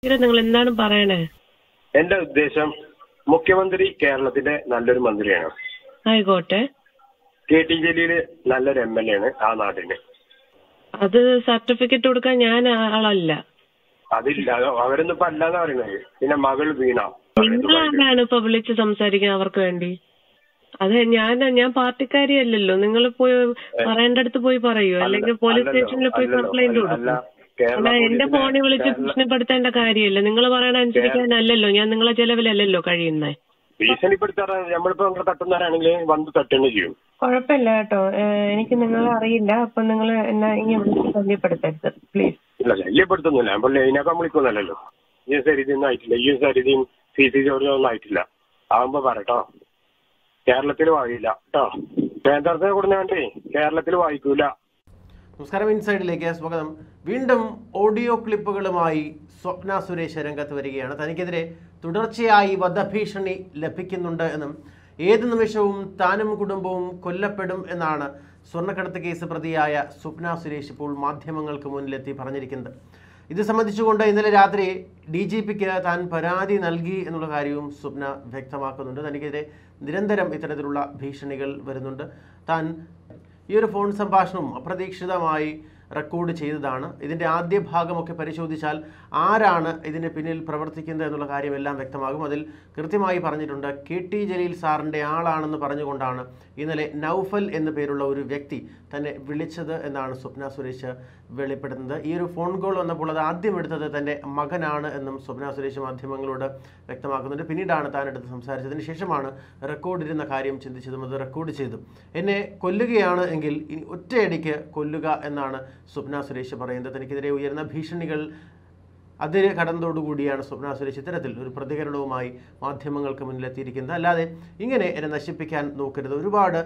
ഇത് നിങ്ങൾ എന്താണ് പറയണേ എന്റെ ഉദ്ദേശം മുഖ്യമന്ത്രി കേരളത്തിന്റെ നല്ലൊരു മന്ത്രിയാണ് ആയിക്കോട്ടെ കെ ടി ജലീല് നല്ലൊരു എം എൽ എ ആണ് ആ നാടിന് അത് സർട്ടിഫിക്കറ്റ് കൊടുക്കാൻ ഞാൻ ആളല്ല അതില്ല അത് അവരൊന്നും ഇപ്പൊ അല്ലാന്ന് പറയുന്നത് പിന്നെ മകൾ വീണ നിങ്ങളാരാണ് ഇപ്പൊ വിളിച്ച് സംസാരിക്കാൻ അവർക്ക് വേണ്ടി അതെ ഞാൻ ഞാൻ പാർട്ടിക്കാരിയല്ലല്ലോ നിങ്ങൾ പോയി പറയേണ്ടടുത്ത് പോയി പറയൂ അല്ലെങ്കിൽ പോലീസ് അല്ലല്ലോ, സ്റ്റേഷനിൽ പോയി അല്ലല്ലോ, കംപ്ലൈന്റ് അല്ല, കൊടുക്കും കേരള അല്ല എന്റെ പോലീസിനെ- ഫോണിൽ വിളിച്ച് കേരള- ഭീഷണിപ്പെടുത്തേണ്ട കാര്യമില്ല നിങ്ങൾ പറയണ അനുസരിക്കാനല്ലല്ലോ ഞാൻ നിങ്ങളെ ചെലവിലല്ലല്ലോ കഴിയുന്നേ ഭീഷണിപ്പെടുത്താറ് നമ്മളിപ്പോ നിങ്ങൾ തട്ടുന്നവരാണെങ്കിൽ വന്ന് തട്ടുകയും ചെയ്യും കുഴപ്പമില്ല കേട്ടോ ഏഹ് എനിക്ക് നിങ്ങളെ അറിയില്ല അപ്പൊ നിങ്ങൾ എന്നെ ഇങ്ങനെ വിളിച്ച് ശല്യപ്പെടുത്തരുത് പ്ലീസ് ഇല്ല ശല്യപ്പെടുത്തുന്നില്ല നമ്മൾ ഇതിനകം വിളിക്കുന്നല്ലോ ഈ സരിതി ഒന്നും ആയിട്ടില്ല ഈ സരിതിയും സി സി ജോർജും ഒന്നും ആയിട്ടില്ല ആവുമ്പോ പറട്ടോ കേരളത്തിൽ വായില്ല കേട്ടോ കേന്ദ്രത്തിന് കൊടുന്നേ കേരളത്തിൽ വായിക്കൂല നമസ്കാരം ഇൻസൈഡിലേക്ക് സ്വാഗതം വീണ്ടും ഓഡിയോ ക്ലിപ്പുകളുമായി സ്വപ്ന സുരേഷ് രംഗത്ത് വരികയാണ് തനിക്കെതിരെ തുടർച്ചയായി വധഭീഷണി ലഭിക്കുന്നുണ്ട് എന്നും ഏത് നിമിഷവും താനും കുടുംബവും കൊല്ലപ്പെടും എന്നാണ് സ്വർണ്ണക്കടത്ത് കേസ് പ്രതിയായ സ്വപ്ന സുരേഷ് ഇപ്പോൾ മാധ്യമങ്ങൾക്ക് മുന്നിലെത്തി പറഞ്ഞിരിക്കുന്നത് ഇത് സംബന്ധിച്ചുകൊണ്ട് ഇന്നലെ രാത്രി ഡി ജി പിക്ക് താൻ പരാതി നൽകി എന്നുള്ള കാര്യവും സ്വപ്ന വ്യക്തമാക്കുന്നുണ്ട് തനിക്കെതിരെ നിരന്തരം ഇത്തരത്തിലുള്ള ഭീഷണികൾ വരുന്നുണ്ട് താൻ ഈ ഒരു ഫോൺ സംഭാഷണവും അപ്രതീക്ഷിതമായി റെക്കോർഡ് ചെയ്തതാണ് ഇതിൻ്റെ ആദ്യ ഭാഗമൊക്കെ പരിശോധിച്ചാൽ ആരാണ് ഇതിന് പിന്നിൽ പ്രവർത്തിക്കുന്നത് എന്നുള്ള കാര്യമെല്ലാം വ്യക്തമാകും അതിൽ കൃത്യമായി പറഞ്ഞിട്ടുണ്ട് കെ ടി ജലീൽ സാറിൻ്റെ ആളാണെന്ന് പറഞ്ഞുകൊണ്ടാണ് ഇന്നലെ നൗഫൽ എന്ന പേരുള്ള ഒരു വ്യക്തി തന്നെ വിളിച്ചത് എന്നാണ് സ്വപ്ന സുരേഷ് വെളിപ്പെടുത്തുന്നത് ഈ ഒരു ഫോൺ കോൾ വന്നപ്പോൾ അത് ആദ്യം എടുത്തത് തൻ്റെ മകനാണ് എന്നും സ്വപ്ന സുരേഷ് മാധ്യമങ്ങളോട് വ്യക്തമാക്കുന്നുണ്ട് പിന്നീടാണ് താൻ എടുത്ത് സംസാരിച്ചതിന് ശേഷമാണ് റെക്കോർഡിരുന്ന കാര്യം ചിന്തിച്ചതും അത് റെക്കോർഡ് ചെയ്തു എന്നെ കൊല്ലുകയാണ് എങ്കിൽ ഇനി ഒറ്റയടിക്ക് കൊല്ലുക എന്നാണ് സ്വപ്ന സുരേഷ് പറയുന്നത് തനിക്കെതിരെ ഉയർന്ന ഭീഷണികൾ അതിര് കടന്നതോടുകൂടിയാണ് സ്വപ്ന സുരേഷ് ഇത്തരത്തിൽ ഒരു പ്രതികരണവുമായി മാധ്യമങ്ങൾക്ക് മുന്നിലെത്തിയിരിക്കുന്നത് അല്ലാതെ ഇങ്ങനെ എന്നെ നശിപ്പിക്കാൻ നോക്കരുത് ഒരുപാട്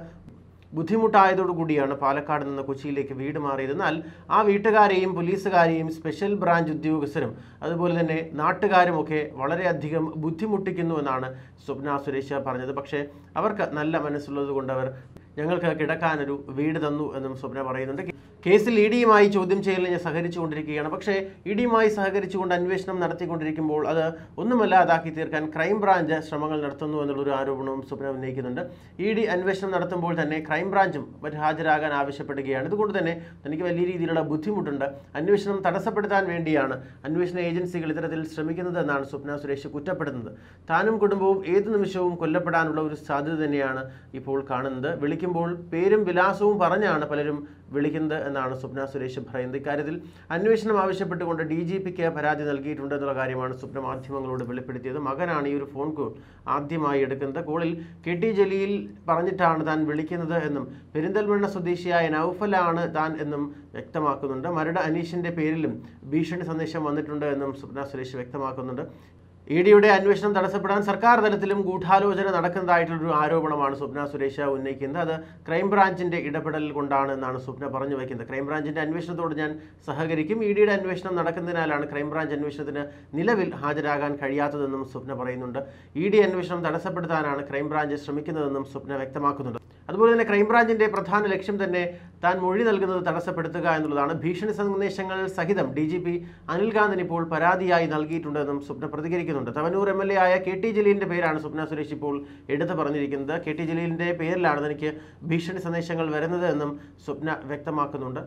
ബുദ്ധിമുട്ടായതോടുകൂടിയാണ് പാലക്കാട് നിന്ന് കൊച്ചിയിലേക്ക് വീട് മാറിയത് എന്നാൽ ആ വീട്ടുകാരെയും പോലീസുകാരെയും സ്പെഷ്യൽ ബ്രാഞ്ച് ഉദ്യോഗസ്ഥരും അതുപോലെ തന്നെ നാട്ടുകാരുമൊക്കെ വളരെയധികം ബുദ്ധിമുട്ടിക്കുന്നു എന്നാണ് സ്വപ്ന സുരേഷ് പറഞ്ഞത് പക്ഷേ അവർക്ക് നല്ല മനസ്സുള്ളത് കൊണ്ട് അവർ ഞങ്ങൾക്ക് കിടക്കാനൊരു വീട് തന്നു എന്നും സ്വപ്ന പറയുന്നുണ്ട് കേസിൽ ഇ ഡിയുമായി ചോദ്യം ചെയ്യലിന് സഹകരിച്ചുകൊണ്ടിരിക്കുകയാണ് പക്ഷേ ഇ ഡിയുമായി സഹകരിച്ചുകൊണ്ട് അന്വേഷണം നടത്തിക്കൊണ്ടിരിക്കുമ്പോൾ അത് ഒന്നുമല്ലാതാക്കി തീർക്കാൻ ക്രൈംബ്രാഞ്ച് ശ്രമങ്ങൾ നടത്തുന്നു എന്നുള്ളൊരു ആരോപണവും സ്വപ്ന ഉന്നയിക്കുന്നുണ്ട് ഇ ഡി അന്വേഷണം നടത്തുമ്പോൾ തന്നെ ക്രൈംബ്രാഞ്ചും മറ്റ് ഹാജരാകാൻ ആവശ്യപ്പെടുകയാണ് ഇതുകൊണ്ട് തന്നെ തനിക്ക് വലിയ രീതിയിലുള്ള ബുദ്ധിമുട്ടുണ്ട് അന്വേഷണം തടസ്സപ്പെടുത്താൻ വേണ്ടിയാണ് അന്വേഷണ ഏജൻസികൾ ഇത്തരത്തിൽ ശ്രമിക്കുന്നത് എന്നാണ് സ്വപ്ന സുരേഷ് കുറ്റപ്പെടുന്നത് താനും കുടുംബവും ഏത് നിമിഷവും കൊല്ലപ്പെടാനുള്ള ഒരു സാധ്യത തന്നെയാണ് ഇപ്പോൾ കാണുന്നത് വിളിക്കുമ്പോൾ പേരും വിലാസവും പറഞ്ഞാണ് പലരും വിളിക്കുന്നത് എന്നാണ് സ്വപ്ന സുരേഷ് പറയുന്നത് ഇക്കാര്യത്തിൽ അന്വേഷണം ആവശ്യപ്പെട്ടുകൊണ്ട് ഡി ജി പിക്ക് പരാതി നൽകിയിട്ടുണ്ട് എന്നുള്ള കാര്യമാണ് സ്വപ്ന മാധ്യമങ്ങളോട് വെളിപ്പെടുത്തിയത് മകനാണ് ഈ ഒരു ഫോൺ കോൾ ആദ്യമായി എടുക്കുന്നത് കോളിൽ കെ ടി ജലീൽ പറഞ്ഞിട്ടാണ് താൻ വിളിക്കുന്നത് എന്നും പെരിന്തൽമണ്ണ സ്വദേശിയായ നൌഫലാണ് താൻ എന്നും വ്യക്തമാക്കുന്നുണ്ട് മരട് അനീഷിന്റെ പേരിലും ഭീഷണി സന്ദേശം വന്നിട്ടുണ്ട് എന്നും സ്വപ്ന സുരേഷ് വ്യക്തമാക്കുന്നുണ്ട് ഇ ഡിയുടെ അന്വേഷണം തടസ്സപ്പെടാൻ സർക്കാർ തലത്തിലും ഗൂഢാലോചന നടക്കുന്നതായിട്ടുള്ളൊരു ആരോപണമാണ് സ്വപ്ന സുരേഷ് ഉന്നയിക്കുന്നത് അത് ക്രൈംബ്രാഞ്ചിന്റെ ഇടപെടൽ കൊണ്ടാണ് എന്നാണ് സ്വപ്ന പറഞ്ഞു വയ്ക്കുന്നത് ക്രൈംബ്രാഞ്ചിന്റെ അന്വേഷണത്തോട് ഞാൻ സഹകരിക്കും ഇ ഡിയുടെ അന്വേഷണം നടക്കുന്നതിനാലാണ് ക്രൈംബ്രാഞ്ച് അന്വേഷണത്തിന് നിലവിൽ ഹാജരാകാൻ കഴിയാത്തതെന്നും സ്വപ്ന പറയുന്നുണ്ട് ഇ ഡി അന്വേഷണം തടസ്സപ്പെടുത്താനാണ് ക്രൈംബ്രാഞ്ച് ശ്രമിക്കുന്നതെന്നും സ്വപ്ന വ്യക്തമാക്കുന്നുണ്ട് അതുപോലെ തന്നെ ക്രൈംബ്രാഞ്ചിന്റെ പ്രധാന ലക്ഷ്യം തന്നെ താൻ മൊഴി നൽകുന്നത് തടസ്സപ്പെടുത്തുക എന്നുള്ളതാണ് ഭീഷണി സന്ദേശങ്ങൾ സഹിതം ഡി ജി പി അനിൽ കാന്തിന് ഇപ്പോൾ പരാതിയായി നൽകിയിട്ടുണ്ടെന്നും സ്വപ്ന പ്രതികരിക്കുന്നുണ്ട് തവനൂർ എം എൽ എ ആയ കെ ടി ജലീലിന്റെ പേരാണ് സ്വപ്ന സുരേഷ് ഇപ്പോൾ എടുത്തു പറഞ്ഞിരിക്കുന്നത് കെ ടി ജലീലിന്റെ പേരിലാണ് തനിക്ക് ഭീഷണി സന്ദേശങ്ങൾ വരുന്നത് എന്നും സ്വപ്ന വ്യക്തമാക്കുന്നുണ്ട്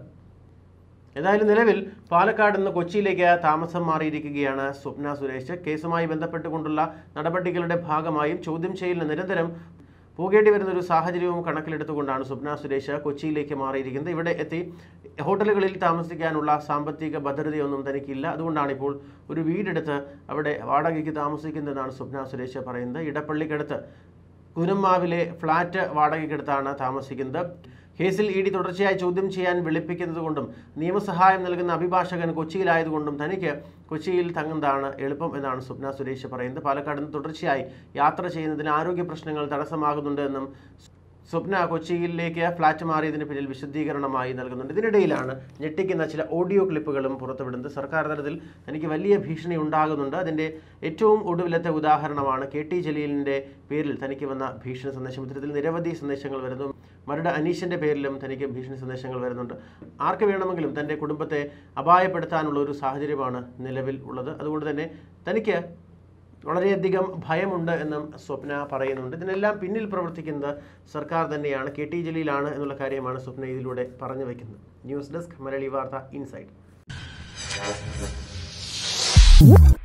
ഏതായാലും നിലവിൽ പാലക്കാട് നിന്ന് കൊച്ചിയിലേക്ക് താമസം മാറിയിരിക്കുകയാണ് സ്വപ്ന സുരേഷ് കേസുമായി ബന്ധപ്പെട്ടുകൊണ്ടുള്ള നടപടികളുടെ ഭാഗമായും ചോദ്യം ചെയ്യലിന് നിരന്തരം പോകേണ്ടി വരുന്ന ഒരു സാഹചര്യവും കണക്കിലെടുത്തുകൊണ്ടാണ് സ്വപ്ന സുരേഷ് കൊച്ചിയിലേക്ക് മാറിയിരിക്കുന്നത് ഇവിടെ എത്തി ഹോട്ടലുകളിൽ താമസിക്കാനുള്ള സാമ്പത്തിക ഭദ്രതയൊന്നും തനിക്കില്ല അതുകൊണ്ടാണ് ഇപ്പോൾ ഒരു വീടെടുത്ത് അവിടെ വാടകയ്ക്ക് താമസിക്കുന്നതെന്നാണ് സ്വപ്ന സുരേഷ് പറയുന്നത് ഇടപ്പള്ളിക്കടുത്ത് കുനമ്മാവിലെ ഫ്ളാറ്റ് വാടകയ്ക്കെടുത്താണ് താമസിക്കുന്നത് കേസിൽ ഇ ഡി തുടർച്ചയായി ചോദ്യം ചെയ്യാൻ വിളിപ്പിക്കുന്നതുകൊണ്ടും നിയമസഹായം നൽകുന്ന അഭിഭാഷകൻ കൊച്ചിയിലായതുകൊണ്ടും തനിക്ക് കൊച്ചിയിൽ തങ്ങുന്നതാണ് എളുപ്പം എന്നാണ് സ്വപ്ന സുരേഷ് പറയുന്നത് പാലക്കാട് നിന്ന് തുടർച്ചയായി യാത്ര ചെയ്യുന്നതിന് ആരോഗ്യ പ്രശ്നങ്ങൾ തടസ്സമാകുന്നുണ്ട് എന്നും സ്വപ്ന കൊച്ചിയിലേക്ക് ഫ്ലാറ്റ് മാറിയതിന് പിന്നിൽ വിശദീകരണമായി നൽകുന്നുണ്ട് ഇതിനിടയിലാണ് ഞെട്ടിക്കുന്ന ചില ഓഡിയോ ക്ലിപ്പുകളും പുറത്തുവിടുന്നത് സർക്കാർ തലത്തിൽ തനിക്ക് വലിയ ഭീഷണി ഉണ്ടാകുന്നുണ്ട് അതിൻ്റെ ഏറ്റവും ഒടുവിലത്തെ ഉദാഹരണമാണ് കെ ടി ജലീലിൻ്റെ പേരിൽ തനിക്ക് വന്ന ഭീഷണി സന്ദേശം ഇത്തരത്തിൽ നിരവധി സന്ദേശങ്ങൾ വരുന്നു മരുടെ അനീഷിൻ്റെ പേരിലും തനിക്ക് ഭീഷണി സന്ദേശങ്ങൾ വരുന്നുണ്ട് ആർക്ക് വേണമെങ്കിലും തൻ്റെ കുടുംബത്തെ അപായപ്പെടുത്താനുള്ള ഒരു സാഹചര്യമാണ് നിലവിൽ ഉള്ളത് അതുകൊണ്ട് തന്നെ തനിക്ക് വളരെയധികം ഭയമുണ്ട് എന്നും സ്വപ്ന പറയുന്നുണ്ട് ഇതിനെല്ലാം പിന്നിൽ പ്രവർത്തിക്കുന്നത് സർക്കാർ തന്നെയാണ് കെ ടി ജലീലാണ് എന്നുള്ള കാര്യമാണ് സ്വപ്ന ഇതിലൂടെ പറഞ്ഞു വയ്ക്കുന്നത് ന്യൂസ് ഡെസ്ക് മലയാളി വാർത്ത ഇൻസൈഡ്